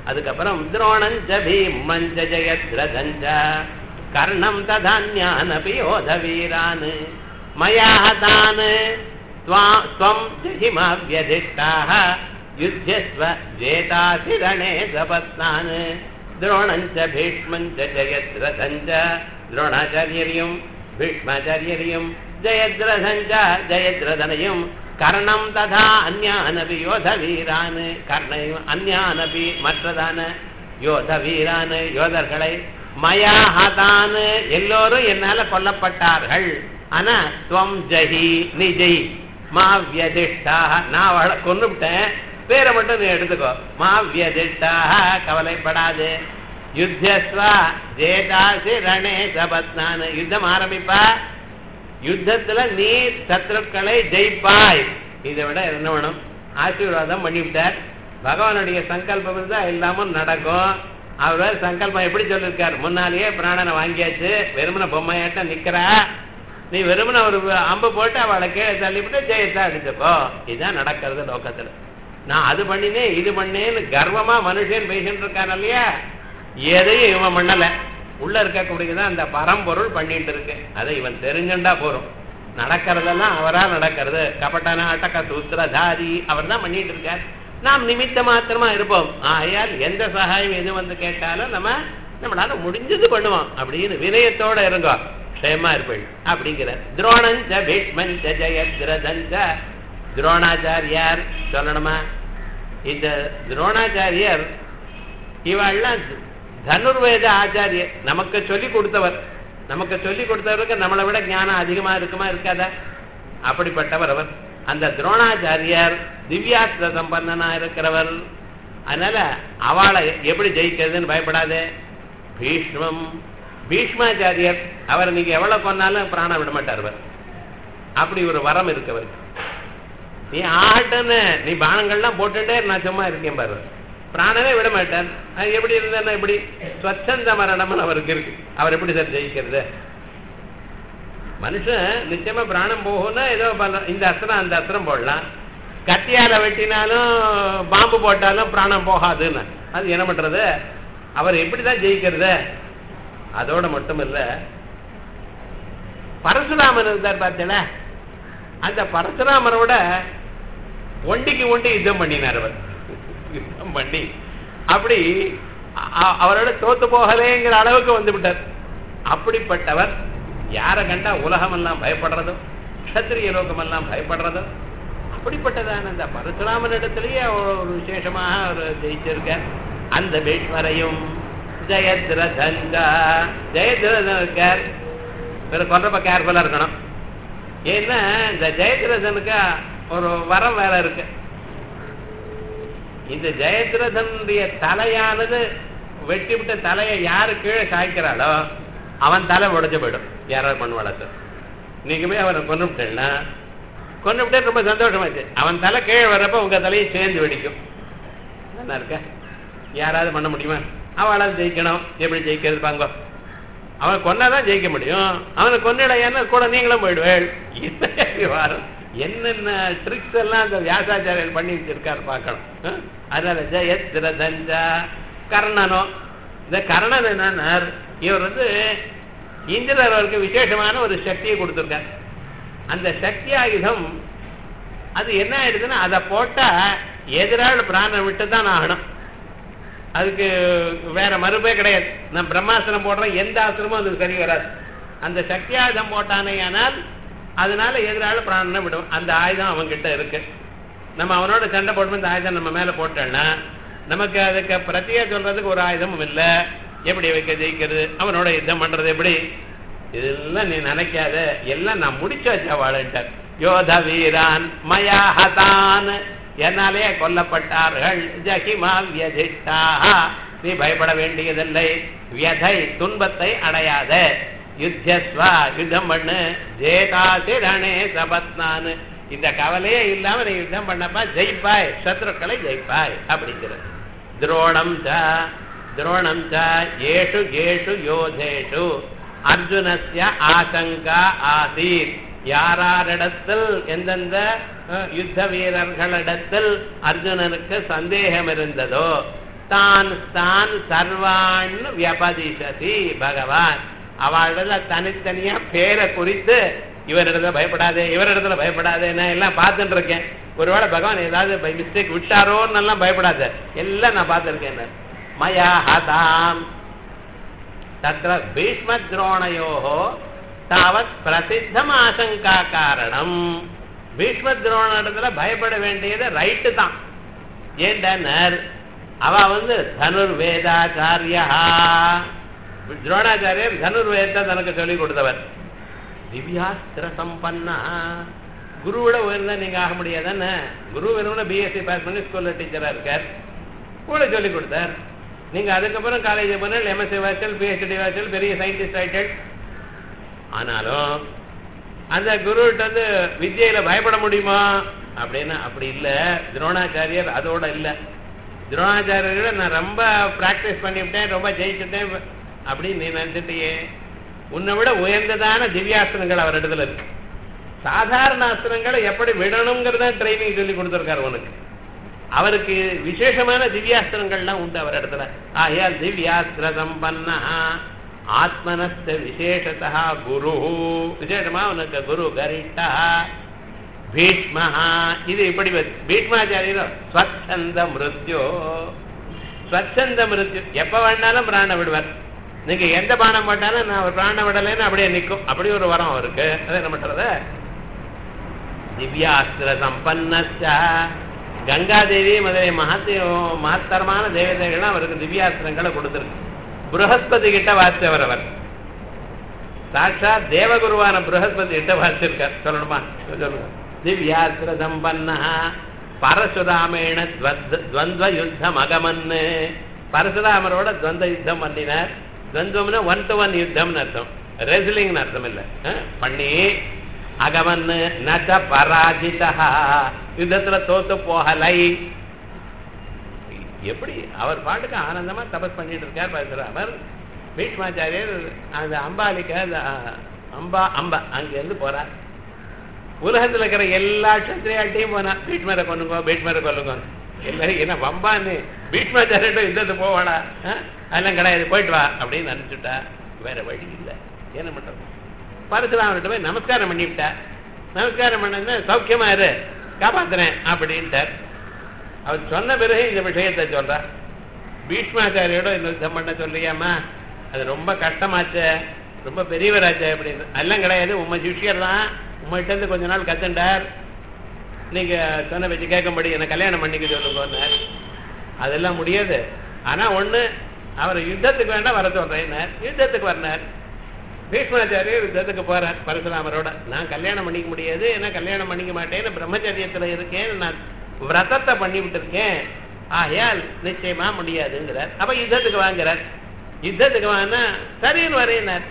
அதுக்கப்புறம் துரோணஞ்ச பீமஞ்ச ஜெயத்ரதஞ்ச கர்ணம் ததான்யானபி யோத வீரான் மயா ஹதான் ஸ்வம் ஜிமாவியதிஷ்டாः யுத்தியஸ்வ ஜேதாசி ரணே சபத்னான் துரோணஞ்ச பீஷ்மஞ்ச ஜெயத்ரதஞ்ச துரோணாச்சாரியரையும் பீஷ்மாச்சாரியரையும் ஜெயத்ரதஞ்ச ஜெயத்ரதனையும் கர்ணம் ததா அந்யானபி யோத வீரான் கர்ணையும் அந்யானபி மற்றதான யோத வீரான் யோதர்களை மயா ஹதான் எல்லோரும் என்னால கொல்லப்பட்டார்கள் ஆனா துவம் ஜஹி நீ ஜெய் மா வியதிஷ்டாக நான் அவளை கொன்னுவிட்டேன் பேரை மட்டும் நீ எடுத்துக்கோ மா வியதிஷ்டாக கவலைப்படாது யுத்தஸ்வா ஜேதாசி ரணே சபத்னான் யுத்தம் ஆரம்பிப்பா யுத்தத்துல நீ சத்ருக்களை ஜெயிப்பாய் இதை விட என்ன வேணும் ஆசீர்வாதம் பண்ணிவிட்டார் பகவானுடைய சங்கல்பம் இருந்தா எல்லாமும் நடக்கும் அவர் சங்கல்பம் எப்படி சொல்லியிருக்கார் முன்னாலேயே பிராணனை வாங்கியாச்சு வெறுமன பொம்மையாட்டம் நிக்கிறா நீ வெறுமன ஒரு அம்பு போட்டு அவளை கீழே தள்ளிவிட்டு ஜெயத்தை அடிச்சுக்கோ இதுதான் நடக்கிறது லோகத்துல நான் அது பண்ணினேன் இது பண்ணேன்னு கர்வமா மனுஷன் பேசிட்டு இருக்கான் இல்லையா எதையும் இவன் பண்ணல உள்ள இருக்கக்கூடியதான் அந்த பரம்பொருள் பண்ணிட்டு இருக்கு அதை இவன் தெரிஞ்சுண்டா போறோம் நடக்கிறதெல்லாம் அவரா நடக்கிறது கபட்டன அட்டக்க சூத்திரதாரி அவர் தான் பண்ணிட்டு இருக்கார் நாம் நிமித்த மாத்திரமா இருப்போம் ஆயால் எந்த சகாயம் எது வந்து கேட்டாலும் நம்ம நம்மளால முடிஞ்சது பண்ணுவோம் அப்படின்னு வினயத்தோட இருங்கோ க்ஷேமா இருப்பேன் அப்படிங்கிற துரோணஞ்ச பீஷ்மஞ்ச ஜெயத்ரதஞ்ச துரோணாச்சாரியார் சொல்லணுமா இந்த துரோணாச்சாரியர் இவெல்லாம் தனுர்வேத ஆச்சாரியர் நமக்கு சொல்லி கொடுத்தவர் நமக்கு சொல்லி கொடுத்தவருக்கு நம்மளை விட ஞானம் அதிகமா இருக்குமா இருக்காதா அப்படிப்பட்டவர் அவர் அந்த துரோணாச்சாரியார் திவ்யாஸ்திர சம்பந்தனா இருக்கிறவர் அதனால அவளை எப்படி ஜெயிக்கிறதுன்னு பயப்படாதே பீஷ்மம் பீஷ்மாச்சாரியர் அவர் நீங்க எவ்வளவு கொன்னாலும் பிராணம் விட மாட்டார் அவர் அப்படி ஒரு வரம் இருக்கவர் நீ ஆட்டுன்னு நீ பானங்கள்லாம் போட்டுட்டே நான் சும்மா இருக்கேன் பாரு பிராணனே விட மாட்டார் அது எப்படி இருந்தா எப்படி ஸ்வச்சந்த மரணம்னு அவருக்கு இருக்கு அவர் எப்படி சார் ஜெயிக்கிறது மனுஷன் நிச்சயமா பிராணம் போகும்னா ஏதோ பல- இந்த அஸ்திரம் அந்த அஸ்திரம் போடலாம் கத்தியால வெட்டினாலும் பாம்பு போட்டாலும் பிராணம் போகாதுன்னு அது என்ன பண்றது அவர் எப்படிதான் ஜெயிக்கிறது அதோட மட்டும் இல்ல பரசுராமன் இருந்தார் பார்த்தீங்களா அந்த பரசுராமரோட ஒண்டிக்கு ஒண்டி யுத்தம் பண்ணினார் அவர் யுத்தம் பண்ணி அப்படி அ- அவரோட தோத்து போகலேங்கிற அளவுக்கு வந்து விட்டார் அப்படிப்பட்டவர் யாரை கண்டா உலகமெல்லாம் பயப்படுறதோ க்ஷத்திரிய லோகமெல்லாம் பயப்படுறதோ அப்படிப்பட்டதான அந்த பரசுராமன் இடத்திலேயே ஒரு விசேஷமாக ஒரு ஜெயிச்சிருக்க அந்த பீஷ்மரையும் ஜெயத்ரதந்தா ஜெயத்ரதன் இருக்கார் பிறகு கொன்றப்ப கேர்ஃபுல்லா இருக்கணும் ஏன்னா இந்த ஜெயத்ரதனுக்கு ஒரு வரம் வேற இருக்கு இந்த ஜெயத்ரதனுடைய தலையானது வெட்டி விட்ட தலையை யாரு கீழே சாய்க்கிறாளோ அவன் தலை உடைஞ்சு போயிடும் யாராவது மண் வளர்த்து நீங்க அவனை கொண்டு விட்டேன்னா கொண்டு விட்டே ரொம்ப சந்தோஷமாச்சு அவன் தலை கீழே வர்றப்ப உங்க தலையும் சேர்ந்து வெடிக்கும் நல்லா இருக்க யாராவது பண்ண முடியுமா அவளால் ஜெயிக்கணும் எப்படி ஜெயிக்கிறது பாங்க அவன் கொன்னாதான் ஜெயிக்க முடியும் அவனை கொன்னிடையான்னு கூட நீங்களும் போயிடுவேள் என்ன விவகாரம் என்னென்ன ட்ரிக்ஸ் எல்லாம் அந்த வியாசாச்சாரியர் பண்ணி வச்சிருக்காரு பார்க்கணும் அஹ்? அதனால ஜெயத்ரதஞ்சா கர்ணனோ இந்த கர்ணன் என்னன்னா இவர் வந்து இந்திரர் அவருக்கு விசேஷமான ஒரு சக்தியை கொடுத்துருக்கார் அந்த சக்தி ஆயுதம் அது என்ன ஆயிடுதுன்னா அதை போட்டா எதிராள் பிராணம் விட்டு தான் ஆகணும் அதுக்கு வேற மறுப்பே கிடையாது நான் பிரம்மாசனம் போடுறேன் எந்த ஆசிரமும் அதுக்கு சரி வராது அந்த சக்தி ஆயுதம் போட்டானே ஆனால் அதனால எதிரால பிராணனை விடும் அந்த ஆயுதம் அவன்கிட்ட இருக்கு நம்ம அவனோட சண்டை போடும்போது இந்த ஆயுதம் நம்ம மேல போட்டோம்னா நமக்கு அதுக்கு பிரத்தியா சொல்றதுக்கு ஒரு ஆயுதமும் இல்லை எப்படி வைக்க ஜெயிக்கிறது அவனோட யுத்தம் பண்றது எப்படி இதெல்லாம் நீ நினைக்காத எல்லாம் நான் முடிச்சு வச்ச வாழன்ட்டார் யோத வீரான் மயா ஹதான் என்னாலே கொல்லப்பட்டார்கள் ஜகிமா வியதிஷ்டாக நீ பயப்பட வேண்டியதில்லை வியதை துன்பத்தை அடையாத யுத்தியஸ்வா யுத்தம் பண்ணு ஜேதாசி ரணே சபத்னான் இந்த கவலையே இல்லாம நீ யுத்தம் பண்ணப்பா ஜெயிப்பாய் சத்ருக்களை ஜெயிப்பாய் அப்படிங்கிறது துரோணம் ச துரோணம் ச ஏஷு ஏஷு யோதேஷு அர்ஜுனஸ்ய ஆசங்கா ஆசீத் யாராரிடத்தில் எந்தெந்த அஹ், யுத்த வீரர்களிடத்தில் அர்ஜுனனுக்கு சந்தேகம் இருந்ததோ தான் தான் சர்வான் வியபதிஷதி பகவான் அவளிடத்துல தனித்தனியா பேரை குறித்து இவரிடத்துல பயப்படாதே இவரிடத்துல பயப்படாதே நான் எல்லாம் பார்த்துட்டு இருக்கேன் ஒருவேளை பகவான் ஏதாவது பை மிஸ்டேக் விட்டாரோன்னு எல்லாம் பயப்படாத எல்லாம் நான் பார்த்துருக்கேன் மயா ஹதாம் தத்திர பீஷ்மத்ரோணயோः தாவத் பிரசித்தம் ஆசங்கா காரணம் பீஷ்மத்ரோணத்துல பயப்பட வேண்டியது ரைட்டு தான் ஏண்டனர் அவ வந்து தனுர்வேதாச்சாரியா துரோணாச்சாரியர் தனுர்வேதத்தை தனக்கு சொல்லிக் கொடுத்தவர் திவ்யாஸ்திர சம்பன்னா குருவிட உயர்ந்தா நீங்க ஆக முடியாதானே குரு வெறும்னா பிஎஸ்சி பாஸ் பண்ணி ஸ்கூல்ல டீச்சரா இருக்கார் கூட சொல்லி கொடுத்தார் நீங்க அதுக்கப்புறம் காலேஜ் போனால் எம்எஸ்சி வாய்ச்சல் பிஹெச்டி வாய்ச்சல் பெரிய சயின்டிஸ்ட் ஆயிட்டல் ஆனாலும் அந்த குருகிட்ட வந்து வித்யில பயப்பட முடியுமா அப்படின்னா அப்படி இல்ல துரோணாச்சாரியர் அதோட இல்ல துரோணாச்சாரியரை நான் ரொம்ப பிராக்டிஸ் பண்ணிவிட்டேன் ரொம்ப ஜெயிச்சுட்டேன் அப்படின்னு நீ நினைச்சிட்டியே உன்னை விட உயர்ந்ததான திவ்யாஸ்திரங்கள் அவர் இடத்துல இருக்கு சாதாரண அஸ்திரங்களை எப்படி விடணுங்கிறத ட்ரைனிங் சொல்லி கொடுத்துருக்காரு உனக்கு அவருக்கு விசேஷமான திவ்யாஸ்திரங்கள்லாம் உண்டு அவர் இடத்துல ஆகையால் திவ்யாஸ்திர சம்பன்னா ஆத்மனஸ்த விசேஷத்தா குரு விசேஷமா உனக்கு குரு கரிட்டா பீஷ்மஹா இது இப்படி வருது. பீஷ்மாச்சாரியர் ஸ்வச்சந்த மிருத்யோ ஸ்வச்சந்த மிருத்யு எப்ப வேணாலும் பிராண விடுவார் நீங்க எந்த பானம் போட்டாலும் நான் அவர் பிராண விடலைன்னு அப்படியே நிற்கும் அப்படி ஒரு வரம் அவருக்கு அதை என்ன பண்றது திவ்யாஸ்திர சம்பன்னச்ச கங்காதேவி முதலிய மகத்திய மகத்தரமான தேவதைகள்லாம் அவருக்கு திவ்யாஸ்திரங்களை கொடுத்துருக்கு புரஹஸ்பதி கிட்ட வாசித்தவர் அவர் சாட்சாத் தேவகுருவான புரஹஸ்பதி கிட்ட வாசிச்சிருக்கார் சொல்லணுமா சொல்லுங்க திவ்யாஸ்திர சம்பன்னா பரசுராமேண துவத்- துவந்த்வ யுத்தம் அகமன்னு பரசுராமரோட துவந்த யுத்தம் பண்ணினார் துவந்தம்னா ஒன் டு ஒன் யுத்தம்னு அர்த்தம் ரெஸ்லிங்னு அர்த்தம் இல்ல அஹ், பண்ணி அகமன்னு நச்ச பராஜிதா யுத்தத்துல தோத்து போகலை எப்படி அவர் பாட்டுக்கு ஆனந்தமா தபஸ் பண்ணிட்டு இருக்கார் பரசுராமர் பீஷ்மாச்சாரியர் அந்த அம்பாலிக்க அந்த அஹ், அம்பா அம்பா அங்கிருந்து போறார் உலகத்துல இருக்கிற எல்லா க்ஷத்திரியாட்டையும் போனா பீஷ்மரை கொல்லுங்க பீஷ்மரை கொல்லுங்க எல்லாரும் என்ன வம்பான்னு பீஷ்மாச்சாரியிட்ட யுத்தத்தை போவாடா அஹ்? அதெல்லாம் கிடையாது போயிட்டு வா அப்படின்னு நினைச்சுட்டா வேற வழி இல்லை என்ன பண்றது பரசுராமர்கிட்ட போய் நமஸ்காரம் பண்ணிவிட்டா நமஸ்காரம் பண்ணது சௌக்கியமா இரு காப்பாத்துறேன் அப்படின்ட்டார் அவர் சொன்ன பிறகு இந்த விஷயத்தை சொல்றார் பீஷ்மாச்சாரியோட இந்த யுத்தம் பண்ண சொல்றியாமா அது ரொம்ப கஷ்டமாச்சே ரொம்ப பெரியவராச்சே அப்படின்னு எல்லாம் கிடையாது உம்ம சிஷ்யர் தான் உங்கள்கிட்ட இருந்து கொஞ்ச நாள் கத்துண்டார் நீங்க சொன்ன வச்சு கேட்கும்படி என்ன கல்யாணம் பண்ணிக்க சொல்லுங்க அதெல்லாம் முடியாது ஆனா ஒண்ணு அவர் யுத்தத்துக்கு வேணா வர சொல்றேன் யுத்தத்துக்கு வரனார் பீஷ்மாச்சாரியர் யுத்தத்துக்கு போறார் பரசுராமரோட நான் கல்யாணம் பண்ணிக்க முடியாது ஏன்னா கல்யாணம் பண்ணிக்க மாட்டேன்னு பிரம்மச்சரியத்துல இருக்கேன் நான் விரதத்தை பண்ணி விட்டுருக்கேன் ஆகையால் நிச்சயமா முடியாதுங்கிறார் அப்ப யுத்தத்துக்கு வாங்குறார் யுத்தத்துக்கு வாங்கினா சரின்னு வரையினார்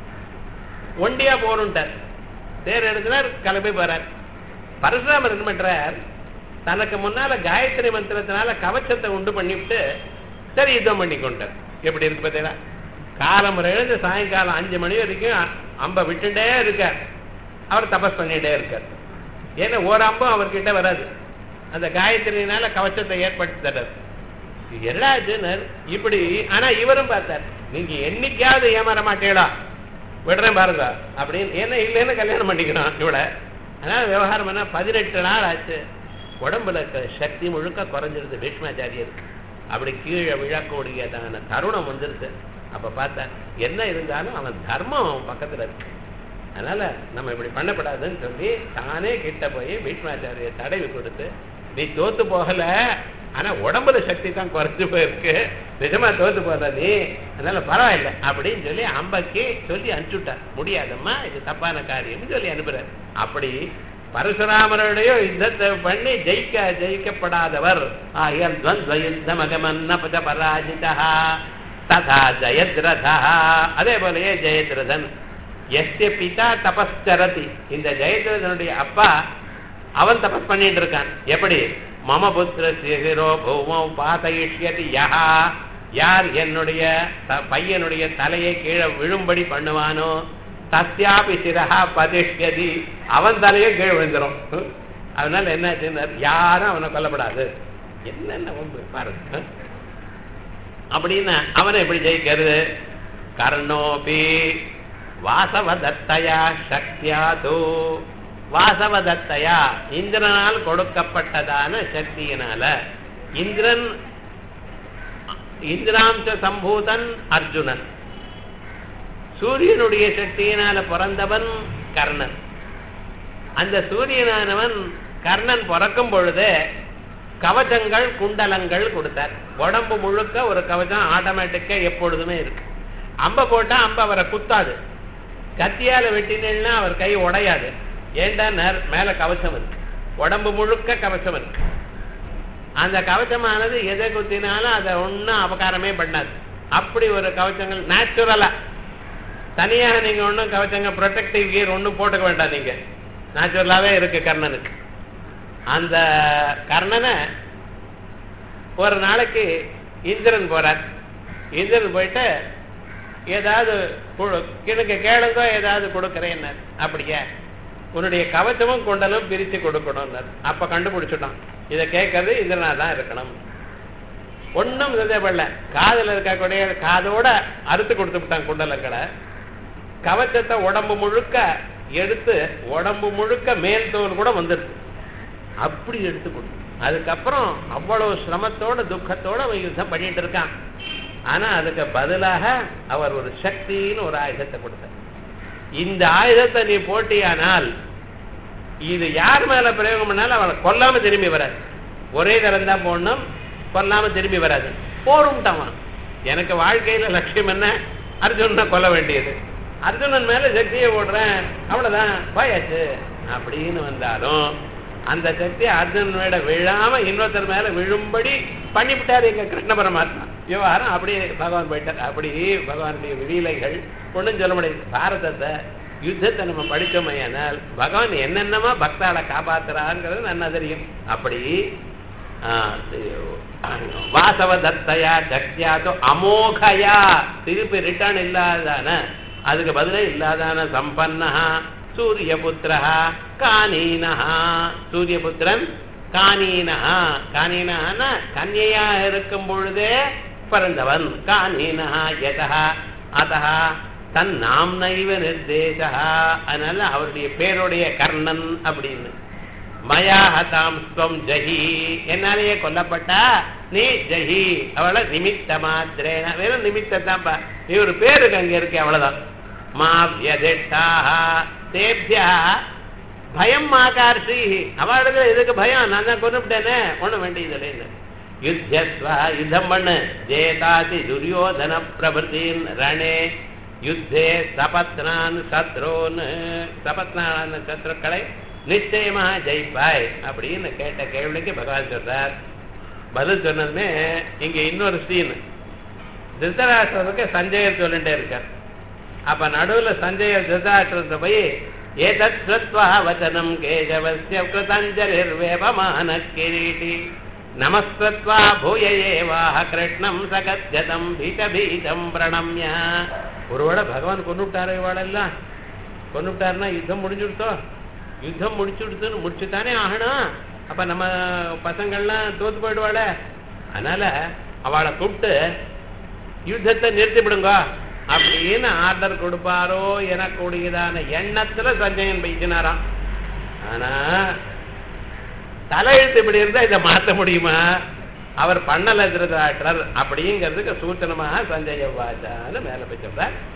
ஒண்டியா போகணுன்ட்டார் தேர் எடுக்கிறார் கிளம்பி போறார் பரசுராமர் என்ன பண்றார் தனக்கு முன்னால காயத்ரி மந்திரத்தினால கவச்சத்தை உண்டு பண்ணிவிட்டு சரி யுத்தம் பண்ணி கொண்டார் எப்படி இருக்கு பார்த்தீங்களா காலம் எழுந்து சாயங்காலம் அஞ்சு மணி வரைக்கும் அ- அம்பை விட்டுட்டே இருக்கார் அவர் தபஸ் பண்ணிட்டே இருக்கார் ஏன்னா ஒரு அம்பும் அவர்கிட்ட வராது அந்த காயத்ரினால கவச்சத்தை ஏற்படுத்தி தர்றார் எல்லாச்சுனர் இப்படி ஆனா இவரும் பார்த்தார் நீங்க என்னைக்காவது ஏமாற மாட்டேடா விடுறேன் பாருங்க அப்படின்னு என்ன இல்லைன்னு கல்யாணம் பண்ணிக்கணும் இவள அதனால விவகாரம் என்ன பதினெட்டு நாள் ஆச்சு உடம்புல இருக்க சக்தி முழுக்க குறைஞ்சிருது பீஷ்மாச்சாரியருக்கு அப்படி கீழே விழக்கூடியதான தருணம் வந்துருது அப்ப பார்த்தா என்ன இருந்தாலும் அவன் தர்மம் அவன் பக்கத்துல இருக்கு அதனால நம்ம இப்படி பண்ணப்படாதுன்னு சொல்லி தானே கிட்ட போய் பீஷ்மாச்சாரிய தடவி கொடுத்து நீ தோத்து போகல ஆனா உடம்புல சக்தி தான் குறைஞ்சு போயிருக்கு நிஜமா தோத்து போற நீ அதனால பரவாயில்ல அப்படின்னு சொல்லி அம்பக்கு சொல்லி அனுப்பிச்சுட்டார் முடியாதம்மா இது தப்பான காரியம்னு சொல்லி அனுப்புறார் அப்படி பரசுராமருடைய யுத்தத்தை பண்ணி ஜெயிக்க ஜெயிக்கப்படாதவர் ஆகியால் துவந்த்வ யுத்தம் அகமன்ன பத பராஜிதா ததா ஜெயத்ரதா அதே போலயே ஜெயத்ரதன் எஸ்ய பிதா தபஸ்கரதி இந்த ஜெயத்ரதனுடைய அப்பா அவன் தபஸ் பண்ணிட்டு இருக்கான் எப்படி மம புத்திர சிரோ பூமோ பாதயிஷ்யதி யஹா யார் என்னுடைய த- பையனுடைய தலையை கீழே விழும்படி பண்ணுவானோ தஸ்யாபி சிரஹா பதிஷ்யதி அவன் தலையே கீழே விழுந்துரும் அதனால என்னாச்சுன்னு யாரும் அவனை கொல்லப்படாது என்னென்ன வம்பு பாருங்க அப்படின்னு அவனை எப்படி ஜெயிக்கிறது கர்ணோபி வாசவதத்தையா சக்தியாதோ வாசவதத்தையா இந்திரனால் கொடுக்கப்பட்டதான சக்தியினால இந்திரன் இந்திராம்ச சம்பூதன் அர்ஜுனன் சூரியனுடைய சக்தியினால பிறந்தவன் கர்ணன் அந்த சூரியனானவன் கர்ணன் பிறக்கும் பொழுது கவச்சங்கள் குண்டலங்கள் கொடுத்தார் உடம்பு முழுக்க ஒரு கவச்சம் ஆட்டோமேட்டிக்கா எப்பொழுதுமே இருக்கு அம்ப போட்டா அம்ப அவரை குத்தாது கத்தியால வெட்டினா அவர் கை உடையாது ஏண்டா நேர்- மேல கவச்சம் இருக்கு உடம்பு முழுக்க கவச்சம் இருக்கு அந்த கவச்சமானது எதை குத்தினாலும் அதை ஒன்றும் அபகாரமே பண்ணாது அப்படி ஒரு கவச்சங்கள் நேச்சுரலா தனியாக நீங்க ஒன்றும் கவச்சங்க ப்ரொடெக்டிவ் கியர் ஒன்றும் போட்டுக்க வேண்டாம் நீங்க நேச்சுரலாவே இருக்கு கர்ணனுக்கு அந்த கர்ணனை ஒரு நாளைக்கு இந்திரன் போறார் இந்திரன் போயிட்டு ஏதாவது கொடு- எனக்கு கேளுங்க ஏதாவது கொடுக்குறேன் அப்படியே உன்னுடைய கவச்சமும் குண்டலும் பிரித்து கொடுக்கணும் அப்ப கண்டுபிடிச்சிட்டான் இதை கேட்கறது இந்திரனா தான் இருக்கணும் ஒன்றும் பண்ணல காதுல இருக்கக்கூடிய காதோட அறுத்து கொடுத்து விட்டான் குண்டலங்களை கவச்சத்தை உடம்பு முழுக்க எடுத்து உடம்பு முழுக்க மேல் தோல் கூட வந்துருது அப்படி எடுத்து கொடுத்து அதுக்கப்புறம் அவ்வளவு சிரமத்தோட துக்கத்தோட அவன் யுத்தம் பண்ணிட்டு இருக்கான் ஆனா அதுக்கு பதிலாக அவர் ஒரு சக்தின்னு ஒரு ஆயுதத்தை கொடுத்தார் இந்த ஆயுதத்தை நீ போட்டியானால் இது யார் மேல பிரயோகம் பண்ணாலும் அவளை கொல்லாம திரும்பி வராது ஒரே தரம் தான் போடணும் கொல்லாம திரும்பி வராது போரும்ட்டான் எனக்கு வாழ்க்கையில லட்சியம் என்ன அர்ஜுனனை கொல்ல வேண்டியது அர்ஜுனன் மேல சக்தியை போடுறேன் அவ்வளவுதான் போயாச்சு அப்படின்னு வந்தாலும் அந்த சக்தி அர்ஜுனன் மேல விழாம இன்னொருத்தர் மேல விழும்படி பண்ணிவிட்டாரு எங்க கிருஷ்ண பரமாத்மா விவகாரம் அப்படியே பகவான் போயிட்டார் அப்படி பகவானுடைய விலீலைகள் ஒன்றும் சொல்ல முடியாது பாரதத்தை யுத்தத்தை நம்ம படித்தோமையானால் பகவான் என்னென்னமா பக்தாளை காப்பாத்துறாங்கிறது நல்லா தெரியும் அப்படி வாசவதத்தையா சக்தியாதோ அமோகயா திருப்பி ரிட்டர்ன் இல்லாதான அதுக்கு பதிலே இல்லாதான சம்பன்னா சூரியபுத்திரா கானீனஹா சூரியபுத்திரன் கானீனஹா கானீனஹான கன்யையா இருக்கும் பொழுதே பிறந்தவன் கானீனஹா யதா அதஹா தன் நாம் நைவ நிர்தேசா அதனால அவருடைய பேருடைய கர்ணன் அப்படின்னு மயா ஹதாம் ஸ்வம் ஜஹி என்னாலேயே கொல்லப்பட்டா நீ ஜஹி அவளை நிமித்த மாத்திரேன வெறும் நிமித்தத்தான்ப்பா நீ ஒரு பேருக்கு அங்க இருக்க அவ்வளவுதான் மா வியதிட்டாஹ தேபியா பயம் மாகார்ஷி அவளுக்கு எதுக்கு பயம் நான் தான் கொண்டுட்டேனே ஒண்ணும் வேண்டியதில்லை யுத்தஸ்வா யுத்தம் பண்ணு ஜேதாதி துரியோதன பிரபுத்தின் ரணே யுத்தே சபத்னான் சத்ரோன் சபத்னான சத்ருக்களை நிச்சயமா ஜெயிப்பாய் அப்படின்னு கேட்ட கேள்விக்கு பகவான் சொல்றார் பதில் சொன்னதுமே இங்க இன்னொரு சீன் திருத்தராஷ்டிரத்துக்கு சஞ்சயர் சொல்லிட்டே இருக்கார் அப்ப நடுவுல சஞ்சயர் திருத்தராஷ்டிரத்தை போய் ஏதத் ஸ்ருத்வா வச்சனம் கேசவஸ்ய கிருதஞ்சலிர்வேபமான கிரீட்டி நமஸ்கிருத்வா பூய ஏவாஹ கிருஷ்ணம் சகத்யதம் பீத பீதம் பிரணம்ய ஒருவேளை பகவான் கொண்டுட்டாரு இவாளெல்லாம் கொண்டுட்டாருன்னா யுத்தம் முடிஞ்சுடுத்தோ யுத்தம் முடிச்சுடுத்துன்னு முடிச்சுத்தானே ஆகணும் அப்ப நம்ம பசங்கள்லாம் தோத்து போயிடுவாள அதனால அவளை கூப்பிட்டு யுத்தத்தை நிறுத்திவிடுங்க அப்படின்னு ஆர்டர் கொடுப்பாரோ எனக்கூடியதான எண்ணத்துல சஞ்சயன் பேசினாராம் ஆனா தலையெழுத்து இப்படி இருந்தா இதை மாத்த முடியுமா அவர் பண்ணல திருதாட்டர் அப்படிங்கிறதுக்கு சூச்சனமாக சஞ்சய வாச்சான்னு மேல போய் சொல்றார்